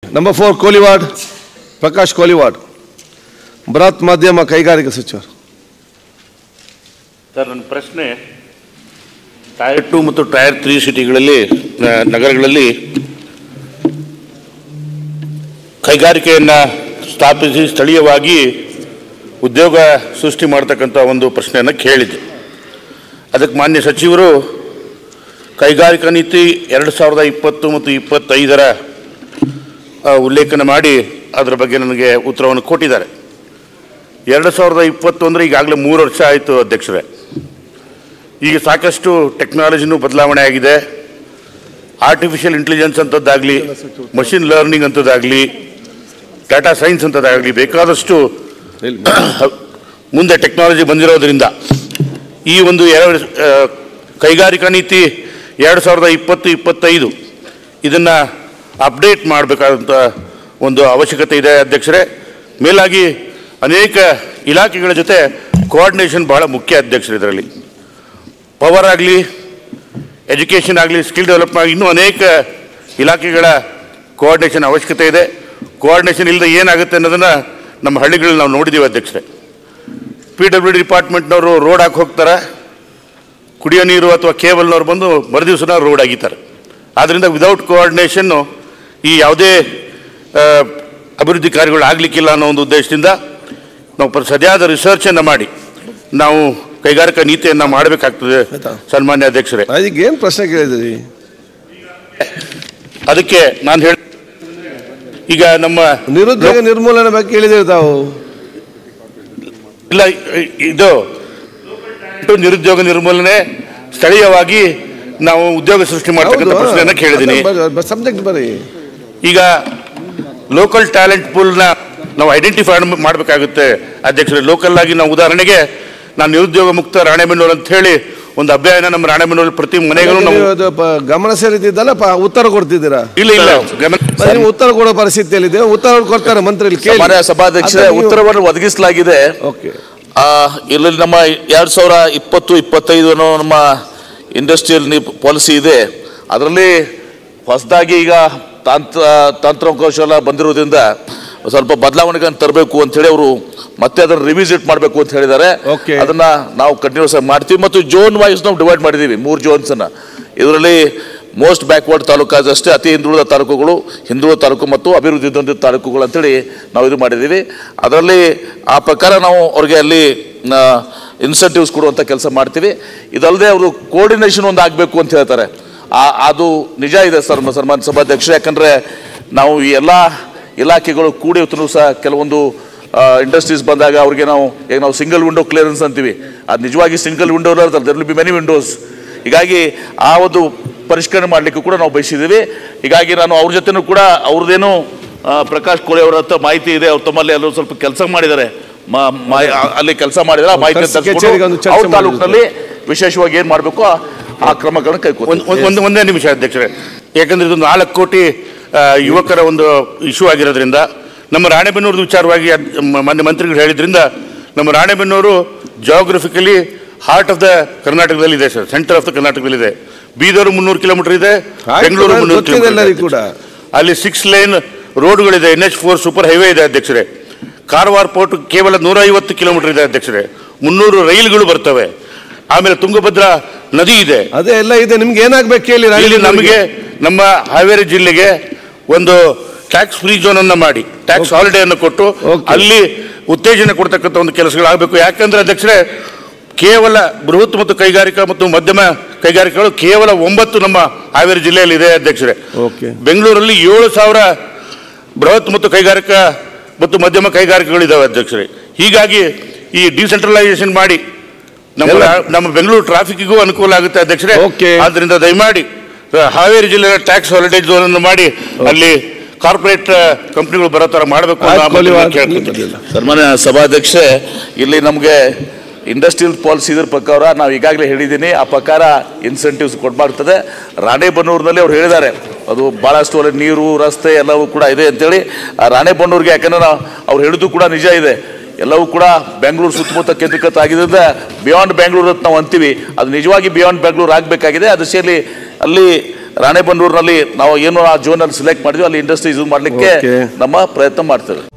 Number four Koliwad Prakash Koliwad ಬೃಹತ್ ಮಾಧ್ಯಮ ಕೈಗಾರಿಕಾ ಸಚಿವರು ಸರ್ ನನ್ನ ಪ್ರಶ್ನೆ ಟೈರ್ ಟು ಮತ್ತು ಟೈರ್ ತ್ರೀ ಸಿಟಿಗಳಲ್ಲಿ ನ- ನಗರಗಳಲ್ಲಿ ಕೈಗಾರಿಕೆಯನ್ನು ಸ್ಥಾಪಿಸಿ ಸ್ಥಳೀಯವಾಗಿ ಉದ್ಯೋಗ ಸೃಷ್ಟಿ ಮಾಡ್ತಕ್ಕಂಥ ಒಂದು ಪ್ರಶ್ನೆಯನ್ನು ಕೇಳಿದ್ದೆ ಅದಕ್ಕೆ ಮಾನ್ಯ ಸಚಿವರು ಕೈಗಾರಿಕಾ ನೀತಿ ಎರಡು ಸಾವಿರದ ಇಪ್ಪತ್ತು ಮತ್ತು ಇಪ್ಪತ್ತೈದರ ಆ, ಉಲ್ಲೇಖನ ಮಾಡಿ ಅದರ ಬಗ್ಗೆ ನನಗೆ ಉತ್ತರವನ್ನು ಕೊಟ್ಟಿದ್ದಾರೆ ಎರಡು ಸಾವಿರದ ಇಪ್ಪತ್ತು ಅಂದರೆ ಈಗಾಗಲೇ ಮೂರು ವರ್ಷ ಆಯಿತು ಅಧ್ಯಕ್ಷರೇ ಈಗ ಸಾಕಷ್ಟು ಟೆಕ್ನಾಲಜಿನೂ ಬದಲಾವಣೆ ಆಗಿದೆ ಆರ್ಟಿಫಿಷಿಯಲ್ ಇಂಟೆಲಿಜೆನ್ಸ್ ಅಂಥದ್ದಾಗಲಿ ಮಷಿನ್ ಲರ್ನಿಂಗ್ ಅಂಥದ್ದಾಗಲಿ ಡಾಟಾ ಸೈನ್ಸ್ ಅಂಥದ್ದಾಗಲಿ ಬೇಕಾದಷ್ಟು ಮುಂದೆ ಟೆಕ್ನಾಲಜಿ ಬಂದಿರೋದ್ರಿಂದ ಈ ಒಂದು ಎರಡು ಆ, ಕೈಗಾರಿಕಾ ನೀತಿ ಎರಡು ಸಾವಿರದ ಇಪ್ಪತ್ತು ಇಪ್ಪತ್ತೈದು ಇದನ್ನು ಅಪ್ಡೇಟ್ ಮಾಡಬೇಕಾದಂಥ ಒಂದು ಅವಶ್ಯಕತೆ ಇದೆ ಅಧ್ಯಕ್ಷರೇ ಮೇಲಾಗಿ ಅನೇಕ ಇಲಾಖೆಗಳ ಜೊತೆ ಕೋಆರ್ಡಿನೇಷನ್ ಬಹಳ ಮುಖ್ಯ ಅಧ್ಯಕ್ಷರು ಇದರಲ್ಲಿ ಪವರ್ ಆಗಲಿ ಎಜುಕೇಷನ್ ಆಗಲಿ ಸ್ಕಿಲ್ ಡೆವಲಪ್ಮೆಂಟ್ ಆಗಲಿ ಇನ್ನೂ ಅನೇಕ ಇಲಾಖೆಗಳ ಕೋಆರ್ಡಿನೇಷನ್ ಅವಶ್ಯಕತೆ ಇದೆ ಕೋಆರ್ಡಿನೇಷನ್ ಇಲ್ಲದೆ ಏನಾಗುತ್ತೆ ಅನ್ನೋದನ್ನು ನಮ್ಮ ಹಳ್ಳಿಗಳಲ್ಲಿ ನಾವು ನೋಡಿದ್ದೀವಿ ಅಧ್ಯಕ್ಷರೇ ಪಿ ಡಬ್ಲ್ಯೂ ಡಿ ಡಿಪಾರ್ಟ್ಮೆಂಟ್ನವರು ರೋಡ್ ಹಾಕಿ ಹೋಗ್ತಾರೆ ಕುಡಿಯೋ ನೀರು ಅಥವಾ ಕೇಬಲ್ನವ್ರು ಬಂದು ಮರುದಿವ್ಸನ ರೋಡ್ ಆಗಿದ್ದಾರೆ ಆದ್ದರಿಂದ ವಿದೌಟ್ ಕೋಆರ್ಡಿನೇಷನ್ನು ಈ ಯಾವುದೇ ಆ, ಅಭಿವೃದ್ಧಿ ಕಾರ್ಯಗಳು ಆಗಲಿಕ್ಕಿಲ್ಲ ಅನ್ನೋ ಒಂದು ಉದ್ದೇಶದಿಂದ ನಾವು ಪ್ರ- ಸರಿಯಾದ ರಿಸರ್ಚನ್ನು ಮಾಡಿ ನಾವು ಕೈಗಾರಿಕಾ ನೀತಿಯನ್ನು ಮಾಡಬೇಕಾಗ್ತದೆ ಸನ್ಮಾನ್ಯ ಅಧ್ಯಕ್ಷರೇ ಅದಕ್ಕೆ ಏನು ಪ್ರಶ್ನೆ ಕೇಳಿದ್ರಿ ಅದಕ್ಕೆ ನಾನು ಹೇಳ ಈಗ ನಮ್ಮ ನಿರುದ್ಯೋಗ ನಿರ್ಮೂಲನೆ ಬಗ್ಗೆ ಕೇಳಿದಿರಿ ತಾವು ಇಲ್ಲ ಇ- ಇದು ನಿರುದ್ಯೋಗ ನಿರ್ಮೂಲನೆ ಸ್ಥಳೀಯವಾಗಿ ನಾವು ಉದ್ಯೋಗ ಸೃಷ್ಟಿ ಮಾಡ್ತಕ್ಕಂಥ ಪ್ರಶ್ನೆಯನ್ನ ಕೇಳಿದ್ದೀನಿ ಸಬ್ಜೆಕ್ಟ್ ಬರೀ ಈಗ ಲೋಕಲ್ ಟ್ಯಾಲೆಂಟ್ ಪೂಲ್ನ ನಾವು ಐಡೆಂಟಿಫೈ ಮಾಡಬೇಕಾಗುತ್ತೆ ಅಧ್ಯಕ್ಷರೇ ಲೋಕಲ್ ಆಗಿ ನಾವು ಉದಾಹರಣೆಗೆ ನಾನು ನಿರುದ್ಯೋಗ ಮುಕ್ತ ರಾಣೆಬೆನ್ನೂರು ಅಂತ ಹೇಳಿ ಒಂದು ಅಭಿಯಾನ ನಮ್ಮ ರಾಣೆಬೆನ್ನೂರು ಪ್ರತಿ ಮನೆಗೂ ನಾವು ನೀವು ಅದು ಪ- ಗಮನ ಸೆಳೆದಿದ್ದಲ್ಲ ಪ- ಉತ್ತರ ಕೊಡ್ತಿದ್ದೀರಾ ಇಲ್ಲ ಇಲ್ಲ ಗಮನ ಮತ್ತೆ ನೀವು ಉತ್ತರ ಕೊಡೋ ಪರಿಸ್ಥಿತಿಯಲ್ಲಿದೆ ಉತ್ತರ ಕೊಡ್ತಾರೆ ಮಂತ್ರಿ ಇಲ್ಲಿ ಕೇಳಿ ಮಾನ್ಯ ಸಭಾಧ್ಯಕ್ಷರೇ ಅದನ್ನ ನೀವು- ಉತ್ತರವನ್ನು ಒದಗಿಸಲಾಗಿದೆ ಓಕೆ ಆ, ಇಲ್ಲಿ ನಮ್ಮ ಎರಡು ಸಾವಿರ ಇಪ್ಪತ್ತು ಇಪ್ಪತ್ತೈದು ಅನ್ನೋ ನಮ್ಮ ಇಂಡಸ್ಟ್ರಿಯಲ್ ಪಾಲಿಸಿ ಇದೆ ಅದರಲ್ಲಿ ಹೊಸದಾಗಿ ಈಗ ತಾಂತ್ರ ತಂತ್ರಕೌಶಲ ಬಂದಿರೋದ್ರಿಂದ ಸ್ವಲ್ಪ ಬದಲಾವಣೆಗಳನ್ನು ತರಬೇಕು ಅಂತ ಹೇಳಿ ಅವರು ಮತ್ತೆ ಅದನ್ನು ರಿವಿಸಿಟ್ ಮಾಡಬೇಕು ಅಂತ ಹೇಳಿದ್ದಾರೆ Okay. ಅದನ್ನ ನಾವು ಕಂಟಿನ್ಯೂಸ್ ಆಗಿ ಮಾಡ್ತೀವಿ ಮತ್ತು ಜೋನ್ ವೈಸ್ ನಾವು ಡಿವೈಡ್ ಮಾಡಿದ್ದೀವಿ ಮೂರು ಜೋನ್ಸ್ ಅನ್ನ ಇದರಲ್ಲಿ ಮೋಸ್ಟ್ ಬ್ಯಾಕ್ವರ್ಡ್ ತಾಲೂಕಾದಷ್ಟೇ ಅತಿ ಹಿಂದುಳಿದ ತಾಲೂಕುಗಳು ಹಿಂದುಳಿದ ತಾಲೂಕು ಮತ್ತು ಅಭಿವೃದ್ಧಿ ಹೊಂದಿದ ತಾಲೂಕುಗಳು ಅಂತೇಳಿ ನಾವು ಇದು ಮಾಡಿದ್ದೀವಿ ಅದರಲ್ಲಿ ಆ ಪ್ರಕಾರ ನಾವು ಅವ್ರಿಗೆ ಅಲ್ಲಿ ಇನ್ಸೆಂಟಿವ್ಸ್ ಕೊಡುವಂಥ ಕೆಲಸ ಮಾಡ್ತೀವಿ ಇದಲ್ಲದೆ ಅವರು ಕೋರ್ಡಿನೇಷನ್ ಒಂದು ಆಗಬೇಕು ಅಂತ ಹೇಳ್ತಾರೆ ಆ ಅದು ನಿಜ ಇದೆ ಸರ್ ಸನ್ಮಾನ್ ಸಭಾಧ್ಯಕ್ಷರು ಯಾಕಂದರೆ ನಾವು ಈ ಎಲ್ಲ ಇಲಾಖೆಗಳು ಕೂಡಿ ಇವತ್ತು ಸಹ ಕೆಲವೊಂದು ಇಂಡಸ್ಟ್ರೀಸ್ ಬಂದಾಗ ಅವ್ರಿಗೆ ನಾವು ಈಗ ನಾವು ಸಿಂಗಲ್ ವಿಂಡೋ ಕ್ಲಿಯರೆನ್ಸ್ ಅಂತೀವಿ ಅದು ನಿಜವಾಗಿ single window there will be many windows ಹೀಗಾಗಿ ಆ ಒಂದು ಪರಿಷ್ಕರಣೆ ಮಾಡಲಿಕ್ಕೂ ಕೂಡ ನಾವು ಬಯಸಿದ್ದೀವಿ ಹೀಗಾಗಿ ನಾನು ಅವ್ರ ಜೊತೆನೂ ಕೂಡ ಅವ್ರದ್ದೇನು ಆ, ಪ್ರಕಾಶ್ ಕೋಳಿ ಅವರ ಹತ್ರ ಮಾಹಿತಿ ಇದೆ ಅವ್ರು ತಮ್ಮಲ್ಲಿ ಎಲ್ಲರೂ ಸ್ವಲ್ಪ ಕೆಲಸ ಮಾಡಿದ್ದಾರೆ ಮ- ಮಾ- ಆ- ಅಲ್ಲಿ ಕೆಲಸ ಮಾಡಿದ್ದಾರೆ ಆ ಮಾಹಿತಿ ಕಚೇರಿಗೆ ಒಂದು ಚರ್ಚೆ ಅವ್ರ ತಾಲೂಕಿನಲ್ಲಿ ವಿಶೇಷವಾಗಿ ಏನು ಮಾಡಬೇಕು ಆ ಕ್ರಮಗಳನ್ನು ಕೈಗೊಳ್ಳಿ ಒಂದು ಒಂದು- ಒಂದು ಒಂದೇ ನಿಮಿಷ ಅಧ್ಯಕ್ಷರೇ ಯಾಕಂದ್ರೆ ಇದೊಂದು ನಾಲ್ಕು ಕೋಟಿ ಆ, ಯುವಕರ ಒಂದು ಇಶ್ಯೂ ಆಗಿರೋದ್ರಿಂದ ನಮ್ಮ ರಾಣೆಬೆನ್ನೂರು ವಿಚಾರವಾಗಿ ಅದ್- ಮ- ಮಾನ್ಯ ಮಂತ್ರಿಗಳು ಹೇಳಿದ್ರಿಂದ ನಮ್ಮ Ranebennur geographically heart of the ಕರ್ನಾಟಕದಲ್ಲಿ ಇದೆ ಸರ್ ಸೆಂಟರ್ ಆಫ್ ದ ಕರ್ನಾಟಕದಲ್ಲಿ ಇದೆ ಬೀದರ್ ಮುನ್ನೂರು ಕಿಲೋಮೀಟರ್ ಇದೆ ಆಯ್ತು, ಬೆಂಗಳೂರು ಅದು ಮುನ್ನೂರು ಗೊತ್ತಿದೆ ಎಲ್ಲರಿಗೂ ಕೂಡ. ಅಲ್ಲಿ ಸಿಕ್ಸ್ ಲೈನ್ ರೋಡ್ಗಳಿದೆ N H four super highway ಇದೆ ಅಧ್ಯಕ್ಷರೇ ಕಾರವಾರ ಪೋರ್ಟ್ ಕೇವಲ ನೂರ ಐವತ್ತು ಕಿಲೋಮೀಟರ್ ಇದೆ ಅಧ್ಯಕ್ಷರೇ ಮುನ್ನೂರು ರೈಲುಗಳು ಬರ್ತವೆ ಆಮೇಲೆ ತುಂಗಭದ್ರಾ ನದಿ ಇದೆ ಅದೇ ಎಲ್ಲ ಇದೆ ನಿಮ್ಗೆ ಏನಾಗ್ಬೇಕು ಕೇಳಿ ಇಲ್ಲಿ ರಾಜಕೀಯ ನಮಗೆ ನಮ್ಮ ಹಾವೇರಿ ಜಿಲ್ಲೆಗೆ ಒಂದು ಟ್ಯಾಕ್ಸ್ ಫ್ರೀ ಝೋನ್ ಅನ್ನ ಮಾಡಿ ಟ್ಯಾಕ್ಸ್ ಹಾಲಿಡೇ ಅನ್ನು ಕೊಟ್ಟು Okay. ಅಲ್ಲಿ ಉತ್ತೇಜನ ಕೊಡ್ತಕ್ಕಂಥ ಒಂದು ಕೆಲಸಗಳಾಗಬೇಕು ಯಾಕಂದ್ರೆ ಅಧ್ಯಕ್ಷರೇ ಕೇವಲ ಬೃಹತ್ ಮತ್ತು ಕೈಗಾರಿಕಾ ಮತ್ತು ಮಧ್ಯಮ ಕೈಗಾರಿಕೆಗಳು ಕೇವಲ ಒಂಬತ್ತು ನಮ್ಮ ಹಾವೇರಿ ಜಿಲ್ಲೆಯಲ್ಲಿ ಇದೆ ಅಧ್ಯಕ್ಷರೇ Okay. ಬೆಂಗಳೂರಲ್ಲಿ ಏಳು ಸಾವಿರ ಬೃಹತ್ ಮತ್ತು ಕೈಗಾರಿಕಾ ಮತ್ತು ಮಧ್ಯಮ ಕೈಗಾರಿಕೆಗಳಿದ್ದಾವೆ ಅಧ್ಯಕ್ಷರೇ ಹೀಗಾಗಿ ಈ ಡಿಸೆಂಟ್ರಲೈಸೇಷನ್ ಮಾಡಿ ನಮ್ಮ ಎಲ್ಲ- ನಮ್ಮ ಬೆಂಗಳೂರು ಟ್ರಾಫಿಕ್ಗೂ ಅನುಕೂಲ ಆಗುತ್ತೆ ಅಧ್ಯಕ್ಷರೇ Okay. ಆದ್ರಿಂದ ದಯಮಾಡಿ ಆ, ಹಾವೇರಿ ಜಿಲ್ಲೆಯ ಟ್ಯಾಕ್ಸ್ ಹಾಲಿಡೇ ಝೋನ್ ಅನ್ನು ಮಾಡಿ ಅಲ್ಲಿ ಕಾರ್ಪೊರೇಟ್ ಕಂಪ್ನಿಗಳು ಬರೋ ತರ ಮಾಡಬೇಕು ಅನ್ನೋ ಆಯ್ತು, ಕೊಹ್ಲಿ ಮಾತನ್ನ ವಾದ್- ಕೇಳ್ಕೊತೀನಿ. ಸನ್ಮಾನ್ಯ ಸಭಾಧ್ಯಕ್ಷೆ ಇಲ್ಲಿ ನಮಗೆ ಇಂಡಸ್ಟ್ರಿಯಲ್ ಪಾಲಿಸಿ ಇದ್ರ ಪ್ರಕಾರ ನಾವು ಈಗಾಗಲೇ ಹೇಳಿದ್ದೀನಿ ಆ ಪ್ರಕಾರ ಇನ್ಸೆಂಟಿವ್ಸ್ ಕೊಡ್ಬಾಗ್ತದೆ ರಾಣೆಬೆನ್ನೂರಿನಲ್ಲಿ ಅವ್ರು ಹೇಳಿದ್ದಾರೆ ಅದು ಭಾಳಷ್ಟು ಅಲ್ಲಿ ನೀರು ರಸ್ತೆ ಎಲ್ಲವೂ ಕೂಡ ಇದೆ ಅಂತೇಳಿ ಆ ರಾಣೆಬೆನ್ನೂರಿಗೆ ಯಾಕಂದ್ರೆ ನಾವು ಅವ್ರು ಹೇಳಿದ್ದು ಕೂಡ ನಿಜ ಇದೆ ಎಲ್ಲವೂ ಕೂಡ ಬೆಂಗಳೂರು ಸುತ್ತಮುತ್ತ ಕೇಂದ್ರೀಕೃತ ಆಗಿದ್ದರಿಂದ ಬಿಯಾಂಡ್ ಬೆಂಗಳೂರು ಅಂತ ನಾವು ಅಂತೀವಿ ಅದು ನಿಜವಾಗಿ ಬಿಯಾಂಡ್ ಬೆಂಗಳೂರು ಆಗಬೇಕಾಗಿದೆ ಅದು ಸೇರಿ ಅಲ್ಲಿ ರಾಣೆಬೆನ್ನೂರಿನಲ್ಲಿ ನಾವು ಏನು ಆ ಜೋನ್ ಅಲ್ಲಿ ಸೆಲೆಕ್ಟ್ ಮಾಡಿದ್ವಿ ಅಲ್ಲಿ ಇಂಡಸ್ಟ್ರೀಸ್ ಮಾಡಲಿಕ್ಕೆ Okay. ನಮ್ಮ ಪ್ರಯತ್ನ ಮಾಡ್ತೇವೆ